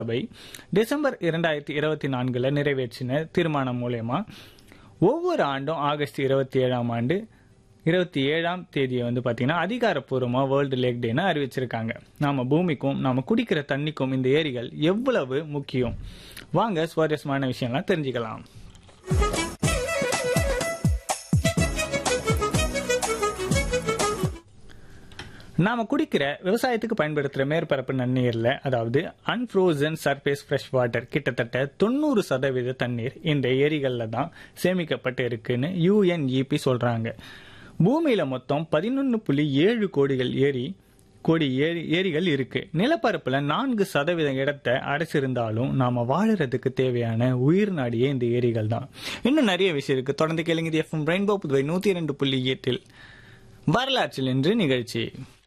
சபை டிசம்பர் இரண்டாயிரத்தி இருபத்தி நான்குல நிறைவேற்றின தீர்மானம் மூலயமா ஒவ்வொரு ஆண்டும் ஆகஸ்ட் இருபத்தி ஏழாம் ஆண்டு இருபத்தி ஏழாம் தேதியை வந்து பார்த்தீங்கன்னா அதிகாரப்பூர்வமாக வேர்ல்டு லேக் டேன்னு அறிவிச்சிருக்காங்க நாம பூமிக்கும் நாம குடிக்கிற தண்ணிக்கும் இந்த ஏரிகள் எவ்வளவு முக்கியம் வாங்க சுவாரஸ்யமான விஷயம்லாம் தெரிஞ்சுக்கலாம் நாம குடிக்கிற விவசாயத்துக்கு பயன்படுத்துற மேற்பரப்பு நன்னீர்ல அதாவது அன்ஃப்ரோசன் சர்ஃபேஸ் ஃப்ரெஷ் வாட்டர் கிட்டத்தட்ட தொண்ணூறு சதவீத தண்ணீர் இந்த ஏரிகள்ல தான் சேமிக்கப்பட்டு இருக்குன்னு யுஎன்இபி சொல்றாங்க பூமியில மொத்தம் பதினொன்னு புள்ளி ஏழு கோடிகள் ஏரி கோடி ஏரி ஏரிகள் இருக்கு நிலப்பரப்புல நான்கு சதவீத இடத்தை அடைச்சிருந்தாலும் நாம வாழறதுக்கு தேவையான உயிர் நாடியே இந்த ஏரிகள் தான் இன்னும் நிறைய விஷயம் இருக்கு தொடர்ந்து கேளுங்க எஃப்எம் ரெயின்போ புதுவை நூத்தி இரண்டு புள்ளி எட்டில் வரலாற்றில் இன்று நிகழ்ச்சி